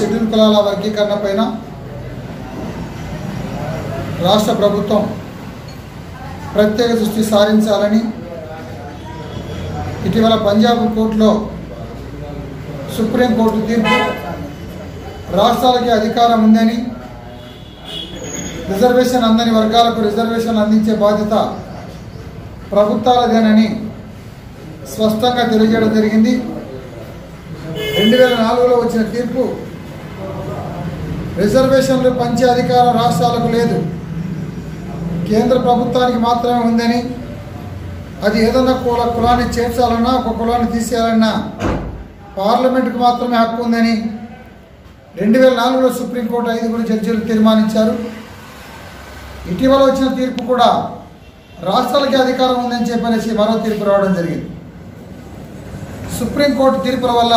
schedule కులాల వర్గీకరణ పైన రాష్ట్ర ప్రభుత్వం ప్రత్యేక దృష్టి సారించాలని ఇటీవల పంజాబ్ కోర్టులో సుప్రీంకోర్టు తీర్పు రాష్ట్రాలకి అధికారం ఉందని రిజర్వేషన్ అందని వర్గాలకు రిజర్వేషన్ అందించే బాధ్యత ప్రభుత్వాలదేనని స్పష్టంగా తెలియజేయడం జరిగింది రెండు వేల నాలుగులో వచ్చిన తీర్పు రిజర్వేషన్లు పంచే అధికారం రాష్ట్రాలకు లేదు కేంద్ర ప్రభుత్వానికి మాత్రమే ఉందని అది ఏదన్నా కుల కులాన్ని చేర్చాలన్నా ఒక కులాన్ని తీసేయాలన్నా పార్లమెంటుకు మాత్రమే హక్కు ఉందని రెండు వేల నాలుగులో సుప్రీంకోర్టు ఐదుగురు జడ్జీలు తీర్మానించారు ఇటీవల వచ్చిన తీర్పు కూడా రాష్ట్రాలకి అధికారం ఉందని చెప్పనేసి మరో తీర్పు రావడం జరిగింది సుప్రీంకోర్టు తీర్పుల వల్ల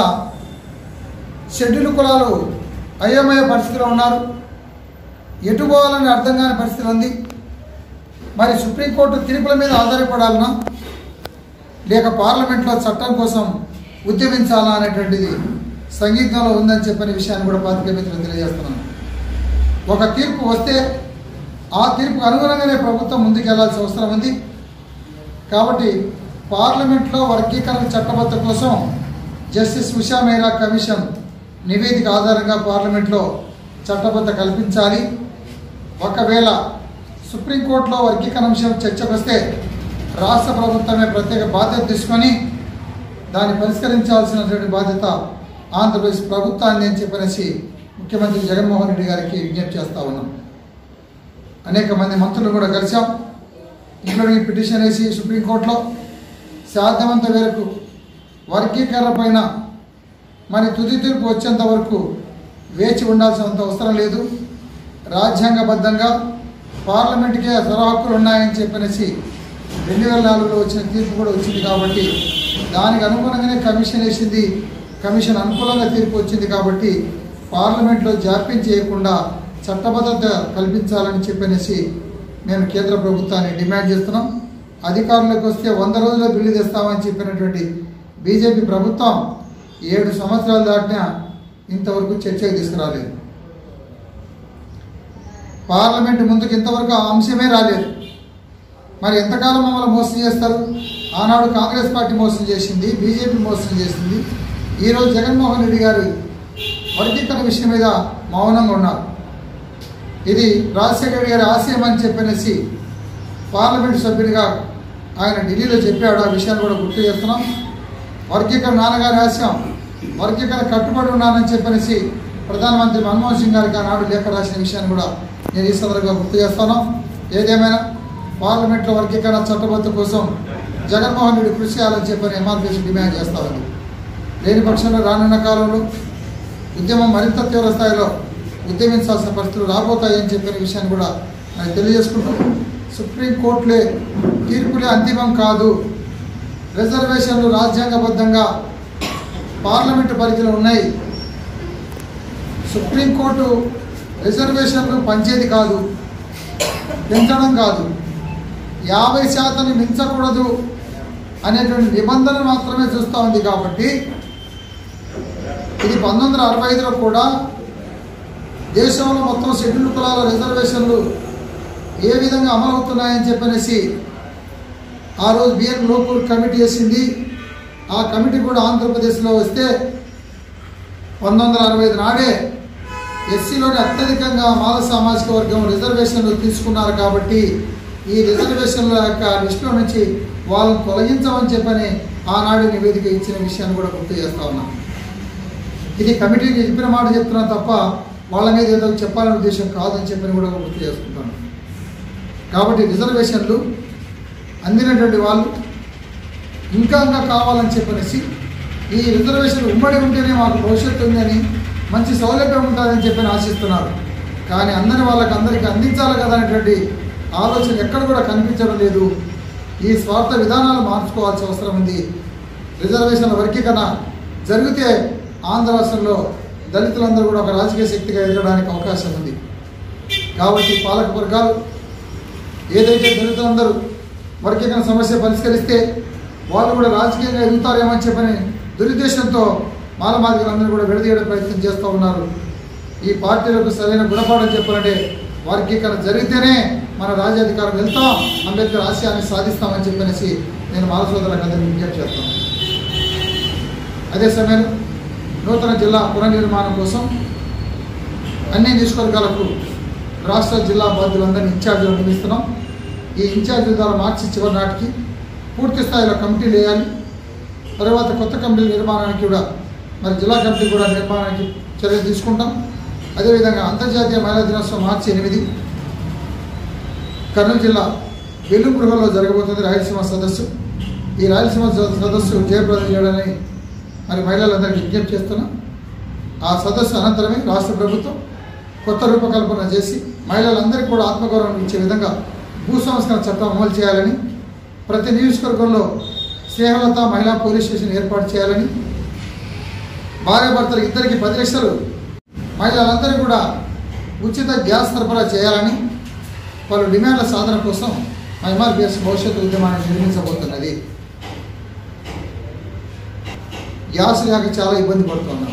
షెడ్యూల్ కులాలు అయోమయ పరిస్థితిలో ఉన్నారు ఎటు పోవాలని అర్థం కాని పరిస్థితి ఉంది మరి సుప్రీంకోర్టు తీర్పుల మీద ఆధారపడాలనా లేక పార్లమెంట్లో చట్టం కోసం ఉద్యమించాలా అనేటువంటిది సంగీతంలో ఉందని చెప్పిన విషయాన్ని కూడా పాతిక మిత్రులు తెలియజేస్తున్నాను ఒక తీర్పు వస్తే ఆ తీర్పుకు అనుగుణంగానే ప్రభుత్వం ముందుకెళ్లాల్సిన అవసరం ఉంది కాబట్టి పార్లమెంట్లో వర్గీకరణ చట్టబద్ధ కోసం జస్టిస్ ఉషా మేరా కమిషన్ నివేదిక ఆధారంగా పార్లమెంట్లో చట్టబద్ధ కల్పించాలి ఒకవేళ సుప్రీంకోర్టులో వర్గీకరణ అంశం చర్చకు వస్తే రాష్ట్ర ప్రభుత్వమే ప్రత్యేక బాధ్యత తీసుకొని దాన్ని పరిష్కరించాల్సినటువంటి బాధ్యత ఆంధ్రప్రదేశ్ ప్రభుత్వాన్ని అని చెప్పనేసి ముఖ్యమంత్రి జగన్మోహన్ రెడ్డి గారికి విజ్ఞప్తి చేస్తా ఉన్నాం అనేక మంది మంత్రులు కూడా కలిసాం ఇంక్లూడింగ్ పిటిషన్ వేసి సుప్రీంకోర్టులో సాధ్యమంత మేరకు వర్గీకరణ పైన మరి తుది తీర్పు వచ్చేంత వరకు వేచి ఉండాల్సినంత అవసరం లేదు రాజ్యాంగబద్ధంగా పార్లమెంట్కే సర్వ హక్కులు ఉన్నాయని చెప్పనేసి రెండు వేల నాలుగులో వచ్చిన తీర్పు కూడా వచ్చింది కాబట్టి దానికి అనుగుణంగానే కమిషన్ వేసింది కమిషన్ అనుకూలంగా తీర్పు వచ్చింది కాబట్టి పార్లమెంట్లో జాప్యం చేయకుండా చట్టబద్ధత కల్పించాలని చెప్పనేసి మేము కేంద్ర ప్రభుత్వాన్ని డిమాండ్ చేస్తున్నాం అధికారంలోకి వస్తే వంద రోజుల్లో బిల్లు తెస్తామని చెప్పినటువంటి బీజేపీ ప్రభుత్వం ఏడు సంవత్సరాలు దాటినా ఇంతవరకు చర్చకు తీసుకురాలేదు పార్లమెంట్ ముందుకు ఇంతవరకు ఆ అంశమే రాలేదు మరి ఎంతకాలం మమ్మల్ని మోసం చేస్తారు ఆనాడు కాంగ్రెస్ పార్టీ మోసం చేసింది బీజేపీ మోసం చేసింది ఈరోజు జగన్మోహన్ రెడ్డి గారు వర్గీకరణ విషయం మీద మౌనంగా ఉన్నారు ఇది రాజశేఖర రెడ్డి గారి ఆశయం అని చెప్పనేసి పార్లమెంట్ సభ్యుడిగా ఆయన ఢిల్లీలో చెప్పాడు ఆ విషయాన్ని కూడా గుర్తు చేస్తున్నాం వర్గీకరణ నాన్నగారి ఆశయం వర్గీకరణ కట్టుబడి ఉన్నానని చెప్పనేసి ప్రధానమంత్రి మన్మోహన్ సింగ్ గారికి ఆనాడు లేఖ రాసిన విషయాన్ని కూడా నేను ఈ సందర్భంగా గుర్తు చేస్తాను ఏదేమైనా పార్లమెంట్లో వర్గీకరణ చట్టబద్ధ కోసం జగన్మోహన్ రెడ్డి కృషి చేయాలని చెప్పని ఎంఆర్పీసీ డిమాండ్ చేస్తా ఉంది లేని పక్షంలో రానున్న కాలంలో ఉద్యమం మరింత తీవ్ర స్థాయిలో ఉద్యమించాల్సిన పరిస్థితులు రాబోతాయని చెప్పిన విషయాన్ని కూడా ఆయన తెలియజేసుకుంటూ సుప్రీంకోర్టులే తీర్పులే అంతిమం కాదు రిజర్వేషన్లు రాజ్యాంగబద్ధంగా పార్లమెంటు పరిధిలో ఉన్నాయి సుప్రీంకోర్టు రిజర్వేషన్లు పంచేది కాదు పెంచడం కాదు యాభై శాతాన్ని మించకూడదు అనేటువంటి నిబంధన మాత్రమే చూస్తూ ఉంది కాబట్టి ఇది పంతొమ్మిది వందల అరవై ఐదులో కూడా దేశంలో మొత్తం షెడ్యూల్ కులాల రిజర్వేషన్లు ఏ విధంగా అమలవుతున్నాయని చెప్పనేసి ఆ రోజు బిఎన్ లోపూర్ కమిటీ వేసింది ఆ కమిటీ కూడా ఆంధ్రప్రదేశ్లో వస్తే పంతొమ్మిది వందల అరవై ఐదు నాడే ఎస్సీలోని అత్యధికంగా మాల సామాజిక వర్గం రిజర్వేషన్లు తీసుకున్నారు కాబట్టి ఈ రిజర్వేషన్ల యొక్క లిస్టులో నుంచి వాళ్ళని తొలగించమని చెప్పని ఆనాడు నివేదిక ఇచ్చిన విషయాన్ని కూడా గుర్తు చేస్తా ఉన్నాం ఇది కమిటీకి చెప్పిన మాట చెప్తున్నా తప్ప వాళ్ళ మీద ఏదో చెప్పాలనే ఉద్దేశం కాదని చెప్పని కూడా గుర్తు చేసుకుంటాను కాబట్టి రిజర్వేషన్లు అందినటువంటి వాళ్ళు ఇంకా ఇంకా కావాలని చెప్పనేసి ఈ రిజర్వేషన్ ఉమ్మడి ఉంటేనే మాకు భవిష్యత్తు ఉందని మంచి సౌలభ్యం ఉంటుందని చెప్పి ఆశిస్తున్నారు కానీ అందరి వాళ్ళకి అందరికీ అందించాలి కదా అనేటువంటి ఆలోచన ఎక్కడ కూడా కనిపించడం లేదు ఈ స్వార్థ విధానాలు మార్చుకోవాల్సిన అవసరం ఉంది రిజర్వేషన్ల వర్గీకరణ జరిగితే ఆంధ్ర రాష్ట్రంలో దళితులందరూ కూడా ఒక రాజకీయ శక్తిగా ఎదగడానికి అవకాశం ఉంది కాబట్టి పాలక వర్గాలు ఏదైతే దళితులందరూ వర్గీకరణ సమస్య పరిష్కరిస్తే వాళ్ళు కూడా రాజకీయంగా ఎదుగుతారేమని చెప్పని దురుద్దేశంతో మాలమాదిగలందరూ కూడా విడదీయడం ప్రయత్నం చేస్తూ ఉన్నారు ఈ పార్టీలకు సరైన గుణపాఠం చెప్పాలంటే వర్గీకరణ జరిగితేనే మన రాజ్యాధికారం వెళ్తాం అంబేద్కర్ ఆశయాన్ని సాధిస్తామని చెప్పనేసి నేను మాల సోదరులకు అందరికీ విజ్ఞప్తి చేస్తాను అదే సమయంలో నూతన జిల్లా పునర్నిర్మాణం కోసం అన్ని నియోజకవర్గాలకు రాష్ట్ర జిల్లా బాధ్యులందరినీ ఇన్ఛార్జీలు నియమిస్తున్నాం ఈ ఇన్ఛార్జీల ద్వారా మార్చి చివరి నాటికి పూర్తి స్థాయిలో కమిటీలు వేయాలి తర్వాత కొత్త కమిటీల నిర్మాణానికి కూడా మరి జిల్లా కమిటీ కూడా నిర్మాణానికి చర్యలు తీసుకుంటాం అదేవిధంగా అంతర్జాతీయ మహిళా దినోత్సవం మార్చి ఎనిమిది కర్నూలు జిల్లా వెల్లుంపురుగలో జరగబోతుంది రాయలసీమ సదస్సు ఈ రాయలసీమ స- సదస్సు జయప్రదం చేయడాన్ని మరి మహిళలందరికీ విజ్ఞప్తి చేస్తున్నాం ఆ సదస్సు అనంతరమే రాష్ట్ర ప్రభుత్వం కొత్త రూపకల్పన చేసి మహిళలందరికీ కూడా ఆత్మగౌరవం ఇచ్చే విధంగా భూ సంస్కరణ చట్టం అమలు చేయాలని ప్రతి నియోజకవర్గంలో స్నేహలత మహిళా పోలీస్ స్టేషన్ ఏర్పాటు చేయాలని భార్యాభర్తలు ఇద్దరికి పది లక్షలు మహిళలందరూ కూడా ఉచిత గ్యాస్ సరఫరా చేయాలని పలు డిమాండ్ల సాధన కోసం ఎంఆర్పిఎస్ భవిష్యత్తు ఉద్యమాన్ని నిర్మించబోతున్నది గ్యాస్ లేక చాలా ఇబ్బంది పడుతున్నాం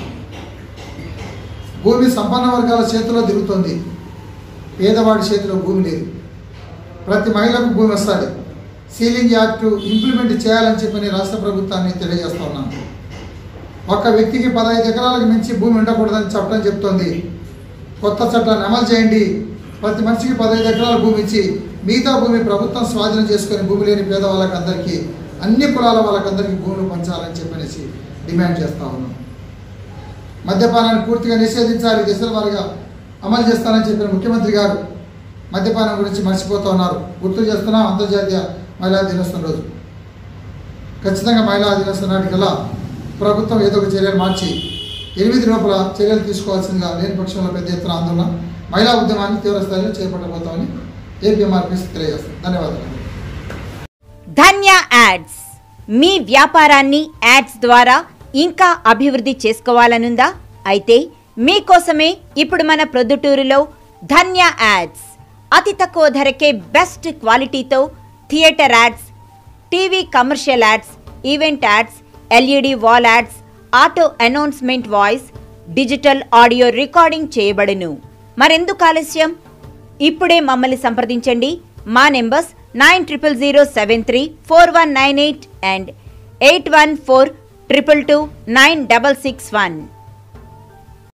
భూమి సంపన్న వర్గాల చేతిలో తిరుగుతుంది పేదవాడి చేతిలో భూమి లేదు ప్రతి మహిళకు భూమి వస్తుంది సీలింగ్ యాక్ట్ ఇంప్లిమెంట్ చేయాలని చెప్పని రాష్ట్ర ప్రభుత్వాన్ని తెలియజేస్తా ఉన్నాను ఒక్క వ్యక్తికి పదహైదు ఎకరాలకు మించి భూమి ఉండకూడదని చట్టం చెప్తోంది కొత్త చట్టాన్ని అమలు చేయండి ప్రతి మనిషికి పదహైదు ఎకరాల భూమి ఇచ్చి మిగతా భూమి ప్రభుత్వం స్వాధీనం చేసుకొని భూమి లేని పేద వాళ్ళకందరికీ అన్ని కులాల వాళ్ళకందరికీ భూములు పంచాలని చెప్పనేసి డిమాండ్ చేస్తా ఉన్నాం మద్యపానాన్ని పూర్తిగా నిషేధించాలి దశల వారిగా అమలు చేస్తానని చెప్పిన ముఖ్యమంత్రి గారు మద్యపానం గురించి మర్చిపోతూ ఉన్నారు గుర్తు చేస్తున్నాం అంతర్జాతీయ మహిళా దినోత్సవం రోజు ఖచ్చితంగా మహిళా దినోత్సవం నాటికల్లా ప్రభుత్వం ఏదో ఒక చర్యలు మార్చి ఎనిమిది లోపల చర్యలు తీసుకోవాల్సిందిగా లేని పక్షంలో పెద్ద ఎత్తున ఆందోళన మహిళా ఉద్యమాన్ని తీవ్ర స్థాయిలో చేపట్టబోతామని ఏపీఎంఆర్పీసీ తెలియజేస్తాం ధన్యవాదాలు ధన్య యాడ్స్ మీ వ్యాపారాన్ని యాడ్స్ ద్వారా ఇంకా అభివృద్ధి చేసుకోవాలనుందా అయితే మీకోసమే ఇప్పుడు మన ప్రొద్దుటూరులో ధన్య యాడ్స్ అతి తక్కువ ధరకే బెస్ట్ క్వాలిటీతో theatre ads TV commercial ads event ads LED wall ads auto announcement voice digital audio recording చేయబడును మరెందుకు ఆలస్యం ఇప్పుడే మమ్మల్ని సంప్రదించండి మా numbers nine triple zero seven three four one nine eight and eight one four triple two nine double six one